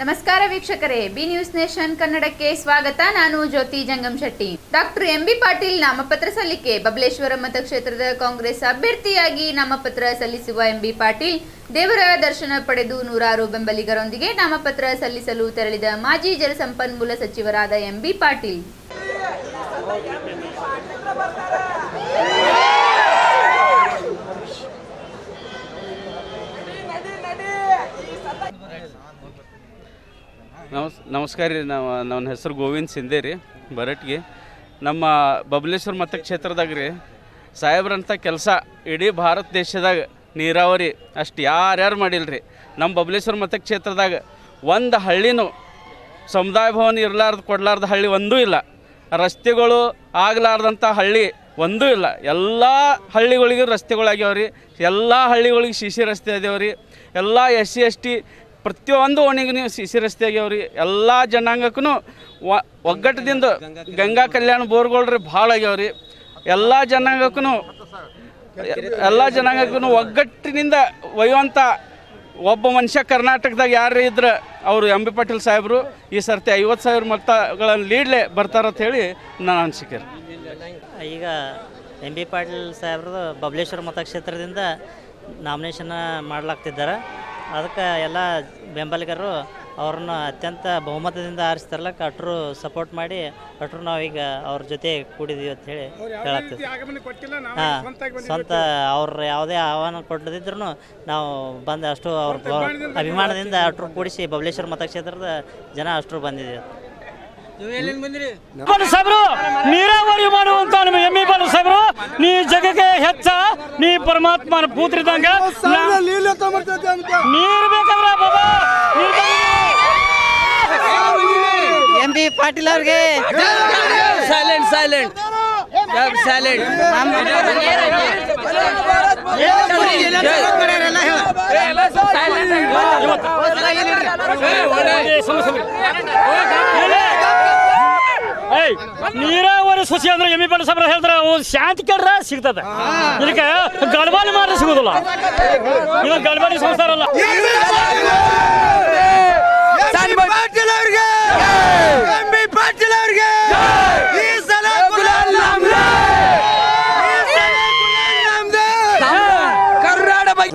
ನಮಸ್ಕಾರ ವೀಕ್ಷಕರೇ B news nation ಕನ್ನಡಕ್ಕೆ ಸ್ವಾಗತ ನಾನು ಜ್ಯೋತಿ ಜಂಗಮ್ ಶೆಟ್ಟಿ ಡಾಕ್ಟರ್ ಎಂಬಿ ಪಾಟೀಲ್ ನಾಮಪತ್ರ ಸಲ್ಲಿಕೆ ಬಬಲೇಶ್ವರ ಮತಕ್ಷೇತ್ರದ ಕಾಂಗ್ರೆಸ್ ಅಭ್ಯರ್ಥಿಯಾಗಿ ನಾಮಪತ್ರ ಸಲ್ಲಿಸುವ ಎಂಬಿ ಪಾಟೀಲ್ ದೇವರ ದರ್ಶನ ಪಡೆದು ನೂರಾರು ಬೆಂಬಲಿಗರೊಂದಿಗೆ ನಾಮಪತ್ರ ಸಲ್ಲಿಸಲು ತೆರಳಿದ ಮಾಜಿ ಜಲಸಂಪನ್ಮೂಲ ಸಚಿವರಾದ ಎಂಬಿ ಪಾಟೀಲ್ ನಮಸ್ ನಮಸ್ಕಾರ ರೀ ನಾವು ನನ್ನ ಹೆಸರು ಗೋವಿಂದ್ ಸಿಂಧೆ ರೀ ಬರಟ್ಗಿ ನಮ್ಮ ಬಬಲೇಶ್ವರ ಮತಕ್ಷೇತ್ರದಾಗ ರೀ ಸಾಹೇಬ್ರಂಥ ಕೆಲಸ ಇಡೀ ಭಾರತ ದೇಶದಾಗ ನೀರಾವರಿ ಅಷ್ಟು ಯಾರ್ಯಾರು ಮಾಡಿಲ್ಲ ರೀ ನಮ್ಮ ಬಬಲೇಶ್ವರ ಮತಕ್ಷೇತ್ರದಾಗ ಒಂದು ಹಳ್ಳಿನೂ ಸಮುದಾಯ ಭವನ ಇರಲಾರ್ದು ಕೊಡಲಾರ್ದ ಹಳ್ಳಿ ಒಂದೂ ಇಲ್ಲ ರಸ್ತೆಗಳು ಆಗಲಾರ್ದಂಥ ಹಳ್ಳಿ ಒಂದೂ ಇಲ್ಲ ಎಲ್ಲ ಹಳ್ಳಿಗಳಿಗೂ ರಸ್ತೆಗಳಾಗ್ಯಾವ ರೀ ಎಲ್ಲ ಹಳ್ಳಿಗಳಿಗೆ ಸಿ ಸಿ ರಸ್ತೆ ಅದಾವ ರೀ ಎಲ್ಲ ಎಸ್ ಸಿ ಎಸ್ ಟಿ ಪ್ರತಿಯೊಂದು ಓಣಿಗೂ ಸಿ ಸಿ ರಸ್ತೆ ಆಗ್ಯಾವ ರೀ ಎಲ್ಲ ಜನಾಂಗಕ್ಕೂ ಒಗ್ಗಟ್ಟದಿಂದ ಗಂಗಾ ಕಲ್ಯಾಣ ಬೋರ್ಗಳು ರೀ ಭಾಳ ಆಗ್ಯಾವ ರೀ ಎಲ್ಲ ಜನಾಂಗಕ್ಕೂ ಎಲ್ಲ ಜನಾಂಗಕ್ಕೂ ಒಗ್ಗಟ್ಟಿನಿಂದ ಒಯ್ಯುವಂಥ ಒಬ್ಬ ಮನುಷ್ಯ ಕರ್ನಾಟಕದಾಗ ಯಾರು ಇದ್ರೆ ಅವರು ಎಂ ಬಿ ಪಾಟೀಲ್ ಸಾಹೇಬರು ಈ ಸರ್ತಿ ಐವತ್ತು ಸಾವಿರ ಮತಗಳನ್ನು ಲೀಡ್ಲೆ ಬರ್ತಾರಂತ ಹೇಳಿ ನನ್ನ ಅನಿಸಿಕೆ ರೀ ಈಗ ಎಂ ಬಿ ಪಾಟೀಲ್ ಸಾಹೇಬ್ರದ್ದು ಬಬಲೇಶ್ವರ ಮತಕ್ಷೇತ್ರದಿಂದ ನಾಮಿನೇಷನ್ ಮಾಡಲಾಗ್ತಿದ್ದಾರೆ ಅದಕ್ಕೆ ಎಲ್ಲ ಬೆಂಬಲಿಗರು ಅವ್ರನ್ನ ಅತ್ಯಂತ ಬಹುಮತದಿಂದ ಆರಿಸ್ತಾರಲ್ಲ ಅಟ್ರು ಸಪೋರ್ಟ್ ಮಾಡಿ ಅಟ್ರು ನಾವೀಗ ಅವ್ರ ಜೊತೆ ಕೂಡಿದೀವಿ ಅಂತ ಹೇಳಿ ಹೇಳಾಗ್ತದೆ ಹಾಂ ಸ್ವಂತ ಅವ್ರ ಯಾವುದೇ ಆಹ್ವಾನ ಕೊಡದಿದ್ರು ನಾವು ಬಂದು ಅಷ್ಟು ಅವ್ರ ಬ- ಅಭಿಮಾನದಿಂದ ಅಟ್ರು ಕೂಡಿಸಿ ಬಬಲೇಶ್ವರ ಮತಕ್ಷೇತ್ರದ ಜನ ಅಷ್ಟರು ಬಂದಿದ್ದೀವಿ ಬಾಲು ಸಾಹೇಬ್ರು ನೀರಾವರಿ ಮಾಡುವಂತ ನಮ್ಮ ಎಮ್ಮಿ ಬಾಲು ಸಾಹೇಬ್ರು ನೀ ಜಗಕ್ಕೆ ಹೆಚ್ಚ ನೀ ಪರಮಾತ್ಮನ ಪೂತ್ರಿದಂಗ ನೀರು ಬೇಕಂದ್ರ ಬಾಬಾ ನೀರ್ ತಂದಿದ್ದೀವಿ. ಎಂ ಬಿ ಪಾಟೀಲ್ ಅವ್ರಿಗೆ ಸೈಲೆಂಟ್ ಸೈಲೆಂಟ್ ಸೈಲೆಂಟ್ ಏ, ಸುಮ್ನೆ ಸುಮ್ನೆ. ಏನೇ? ಏಯ್, ನೀರಾವರಿ ಸೊಸಿ ಅಂದ್ರೆ ಎಮ್ಮಿ ಬಾಲು ಸಾಹೇಬ್ರು ಹೇಳ್ತಾರ ಅವು ಶಾಂತಿ ಕೇಳ್ರ ಸಿಗ್ತದ ಇದಕ್ಕೆ ಗಡ್ಬಾಲಿ ಮಾಡ್ರೆ ಸಿಗುದಿಲ್ಲ ಇದು ಗಡ್ಬಾಲಿ ಸಂಸಾರ ಅಲ್ಲ ಪಾಟೀಲ್ ಅವ್ರಿಗೆ ಎಂ ಬಿ ಪಾಟೀಲ್ ಅವ್ರಿಗೆ ಈ ಸಲ ಗುಲಾಲ್ ನಮ್ದೇ. ಈ ಸಲ ಗುಲಾಲ್ ನಮ್ದೇ. ಕರ್ನಾಟಕ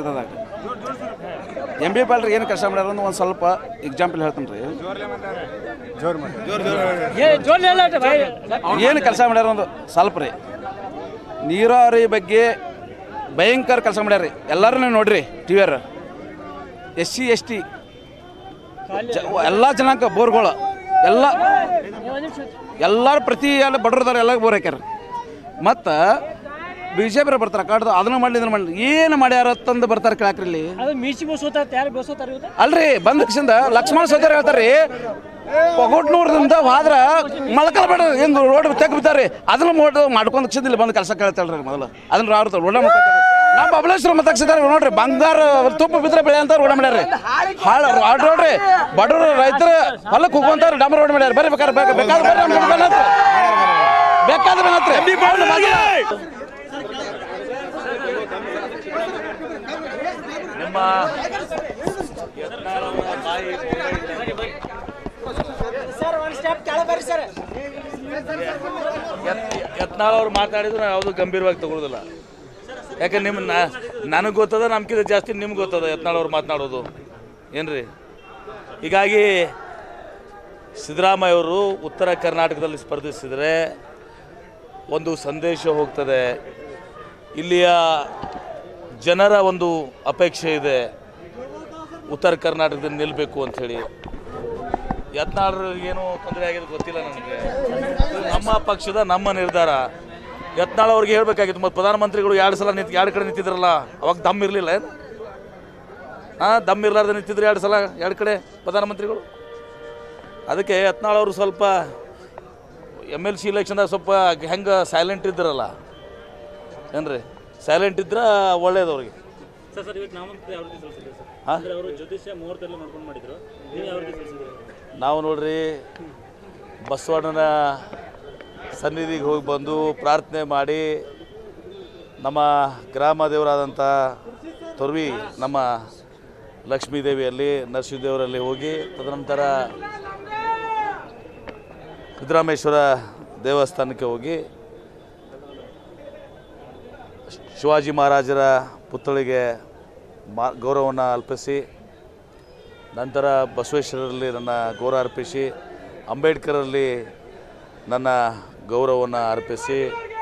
ಎಂ ಬಿ ಪಾಲ್ರಿ ಏನು ಕೆಲಸ ಮಾಡ್ಯಾರ ಒಂದು ಸ್ವಲ್ಪ ಎಕ್ಸಾಂಪಲ್ ಹೇಳ್ತೀನಿ ರೀ ಏನು ಕೆಲಸ ಮಾಡ್ಯಾರ ಒಂದು ಸ್ವಲ್ಪ ರೀ ನೀರಾವರಿ ಬಗ್ಗೆ ಭಯಂಕರ ಕೆಲಸ ಮಾಡ್ಯಾರ ರೀ ಎಲ್ಲರೂ ನೋಡ್ರಿ ಟಿ ವಿಯರ್ ಎಸ್ ಸಿ ಎಸ್ ಟಿ ಎಲ್ಲ ಜನಾಂಗ ಬೋರ್ಗಳು ಎಲ್ಲ ಎಲ್ಲರೂ ಪ್ರತಿ ಎಲ್ಲ ಬಡ್ರದಾರ ಎಲ್ಲ ಬೋರ್ ಹಾಕ್ಯಾರ ಮತ್ತು ಬಿ ಜೆ ಪಿ ಬರ್ತಾರೆ ಕಾಡ್ದು ಅದನ್ನ ಮಾಡಲಿ ಇದನ್ನ ಮಾಡಲಿ ಏನು ಮಾಡ್ಯಾರ ತಂದು ಬರ್ತಾರೆ ಕೇಳಾಕ್ರಿ ಇಲ್ಲಿ ಅದು ಮೀಸಿ ಬೋಸೋತಾರ ಯಾರು ಬೋಸೋತಾರ ಇವತ್ತು ಅಲ್ರಿ ಬಂದ ಕಿಸಿಂದ ಲಕ್ಷ್ಮಣ ಸೋದರ ಹೇಳ್ತಾರ್ರಿ ಪಗೋಟ್ನೂರ್ದಿಂದ ಹೋದ್ರ ಮಳಕಲ್ ಬೇಡ ಏನು ರೋಡ್ ತೆಗ್ ಬಿದ್ದಾರಿ ಅದನ್ನ ಮೋಟ್ ಮಾಡ್ಕೊಂಡು ಕಿಸಿಂದ ಇಲ್ಲಿ ಬಂದು ಕೆಲಸ ಕೇಳ್ತಾಳ್ರಿ ಮೊದಲು ಅದನ್ನ ರೋಡ್ ರೋಡ ನಮ್ಮ ಬಬಲೇಶ್ವರ ಮತಕ್ಷೇತ್ರ ನೋಡ್ರಿ ಬಂಗಾರ ತುಪ್ಪ ಬಿದ್ರೆ ಬೆಳೆ ಅಂತ ರೋಡ ಮಾಡ್ಯಾರಿ ಹಾಳ ರೋಡ್ ನೋಡ್ರಿ ಬಡವರು ರೈತರು ಹೊಲಕ್ಕೆ ಹೋಗುವಂತ ಡಂಬರ್ ರೋಡ್ ಮಾಡ್ಯಾರ ಬರ್ರಿ ಬೇಕಾದ್ರೆ ಬೇಕಾದ್ರೆ ಬೇಕಾದ್ರೆ ಬರ್ರಿ ನಮ್ಮ ಕಡೆ ಬಂದತ್ರಿ. ಬೇಕಾದ್ರೆ ಬಂದತ್ರಿ. ಯತ್ನಾಳ್ ಅವ್ರು ಮಾತಾಡಿದ್ರು ನಾವು ಯಾವುದು ಗಂಭೀರವಾಗಿ ತಗೊಳ್ಳೋದಿಲ್ಲ ಯಾಕೆ ನಿಮ್ಮ ನನಗೆ ಗೊತ್ತದ ನಮ್ಗಿಂತ ಜಾಸ್ತಿ ನಿಮ್ಗೆ ಗೊತ್ತದ ಯತ್ನಾಳ್ ಅವ್ರು ಮಾತನಾಡೋದು ಏನ್ರಿ ಹೀಗಾಗಿ ಸಿದ್ದರಾಮಯ್ಯ ಅವರು ಉತ್ತರ ಕರ್ನಾಟಕದಲ್ಲಿ ಸ್ಪರ್ಧಿಸಿದರೆ ಒಂದು ಸಂದೇಶ ಹೋಗ್ತದೆ ಇಲ್ಲಿಯ ಜನರ ಒಂದು ಅಪೇಕ್ಷೆ ಇದೆ ಉತ್ತರ ಕರ್ನಾಟಕದಲ್ಲಿ ನಿಲ್ಲಬೇಕು ಅಂಥೇಳಿ ಯತ್ನಾಳ್ರಿಗೆ ಏನು ತೊಂದರೆ ಆಗಿದೆ ಗೊತ್ತಿಲ್ಲ ನನಗೆ ಇದು ನಮ್ಮ ಪಕ್ಷದ ನಮ್ಮ ನಿರ್ಧಾರ ಯತ್ನಾಳ್ ಅವ್ರಿಗೆ ಹೇಳ್ಬೇಕಾಗಿತ್ತು ಮತ್ತು ಪ್ರಧಾನಮಂತ್ರಿಗಳು ಎರಡು ಸಲ ನಿಂತು ಎರಡು ಕಡೆ ನಿಂತಿದ್ರಲ್ಲ ಅವಾಗ ದಮ್ ಇರಲಿಲ್ಲ ಏನು ಹಾಂ ದಮ್ ಇರಲಾರ್ದೆ ನಿಂತಿದ್ರು ಎರಡು ಸಲ ಎರಡು ಕಡೆ ಪ್ರಧಾನಮಂತ್ರಿಗಳು ಅದಕ್ಕೆ ಯತ್ನಾಳ್ ಅವರು ಸ್ವಲ್ಪ ಎಮ್ ಎಲ್ ಸಿ ಇಲೆಕ್ಷನ್ದಾಗ ಸ್ವಲ್ಪ ಹೆಂಗೆ ಸೈಲೆಂಟ್ ಇದ್ರಲ್ಲ ಏನ್ರಿ ಸೈಲೆಂಟ್ ಇದ್ರೆ ಒಳ್ಳೇದು ಅವ್ರಿಗೆ ಸರ್ ಸರ್ ಇವತ್ತು ನಾಮಪತ್ರ ಯಾವ ರೀತಿ ಸಲ್ಲಿಸಿದ್ರೆ ಸರ್ ಹಾಂ ಅಂದ್ರೆ ಅವರು ಜ್ಯೋತಿಷ್ಯ ಮುಹೂರ್ತ ಮಾಡ್ಕೊಂಡು ಮಾಡಿದ್ರು ನೀವು ಯಾವ ರೀತಿ ಸಲ್ಲಿಸಿದ್ರಿ ನಾವು ನೋಡ್ರಿ ಬಸವಣ್ಣನ ಸನ್ನಿಧಿಗೆ ಹೋಗಿ ಬಂದು ಪ್ರಾರ್ಥನೆ ಮಾಡಿ ನಮ್ಮ ಗ್ರಾಮ ದೇವರಾದಂಥ ತೊರ್ವಿ ನಮ್ಮ ಲಕ್ಷ್ಮೀದೇವಿಯಲ್ಲಿ ನರಸಿಂಹದೇವರಲ್ಲಿ ಹೋಗಿ ತದನಂತರ ಸಿದ್ದರಾಮೇಶ್ವರ ದೇವಸ್ಥಾನಕ್ಕೆ ಹೋಗಿ ಶಿವಾಜಿ ಮಹಾರಾಜರ ಪುತ್ಥಳಿಗೆ ಮಾ ಗೌರವವನ್ನು ಅರ್ಪಿಸಿ ನಂತರ ಬಸವೇಶ್ವರರಲ್ಲಿ ನನ್ನ ಗೌರವ ಅರ್ಪಿಸಿ ಅಂಬೇಡ್ಕರಲ್ಲಿ ನನ್ನ ಗೌರವವನ್ನು ಅರ್ಪಿಸಿ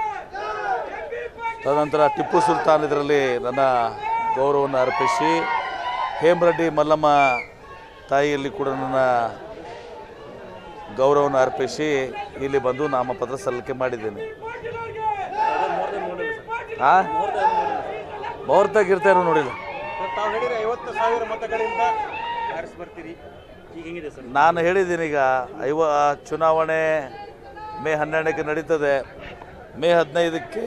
ತದನಂತರ ಟಿಪ್ಪು ಸುಲ್ತಾನ್ ಇದರಲ್ಲಿ ನನ್ನ ಗೌರವವನ್ನು ಅರ್ಪಿಸಿ ಹೇಮರೆಡ್ಡಿ ಮಲ್ಲಮ್ಮ ತಾಯಿಯಲ್ಲಿ ಕೂಡ ನನ್ನ ಗೌರವವನ್ನು ಅರ್ಪಿಸಿ ಇಲ್ಲಿ ಬಂದು ನಾಮಪತ್ರ ಸಲ್ಲಿಕೆ ಮಾಡಿದ್ದೇನೆ ಆ ಮುಹೂರ್ತ ಗಿರ್ತಾರೋ ನೋಡಿಲ್ಲ ತಾವು ಹೇಳಿದ್ರೆ ಐವತ್ತು ಸಾವಿರ ಮತಗಳಿಂದ ಆರಿಸಿ ಬರ್ತೀರಿ ಈಗ ಹೆಂಗಿದೆ ಸರ್ ನಾನು ಹೇಳಿದ್ದೀನಿ ಈಗ ಐವ ಚುನಾವಣೆ ಮೇ ಹನ್ನೆರಡಕ್ಕೆ ನಡೀತದೆ ಮೇ ಹದಿನೈದಕ್ಕೆ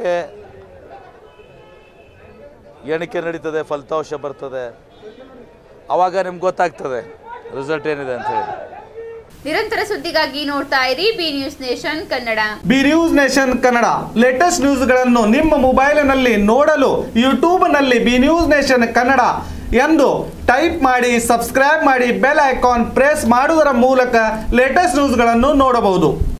ಎಣಿಕೆ ನಡೀತದೆ ಫಲಿತಾಂಶ ಬರ್ತದೆ ಆವಾಗ ನಿಮ್ಗೆ ಗೊತ್ತಾಗ್ತದೆ ರಿಸಲ್ಟ್ ಏನಿದೆ ಅಂತೇಳಿ ನಿರಂತರ ಸುದ್ದಿಗಾಗಿ ನೋಡ್ತಾ ಇರಿ B news nation Kannada B news nation Kannada latest ನ್ಯೂಸ್ಗಳನ್ನು ನಿಮ್ಮ ಮೊಬೈಲಿನಲ್ಲಿ ನೋಡಲು ಯೂಟ್ಯೂಬ್ನಲ್ಲಿ ಬಿ ನ್ಯೂಸ್ ನೇಷನ್ ಕನ್ನಡ ಎಂದು ಟೈಪ್ ಮಾಡಿ ಸಬ್ಸ್ಕ್ರೈಬ್ ಮಾಡಿ ಬೆಲ್ ಐಕಾನ್ ಪ್ರೆಸ್ ಮಾಡುವುದರ ಮೂಲಕ ಲೇಟೆಸ್ಟ್ ನ್ಯೂಸ್ಗಳನ್ನು ನೋಡಬಹುದು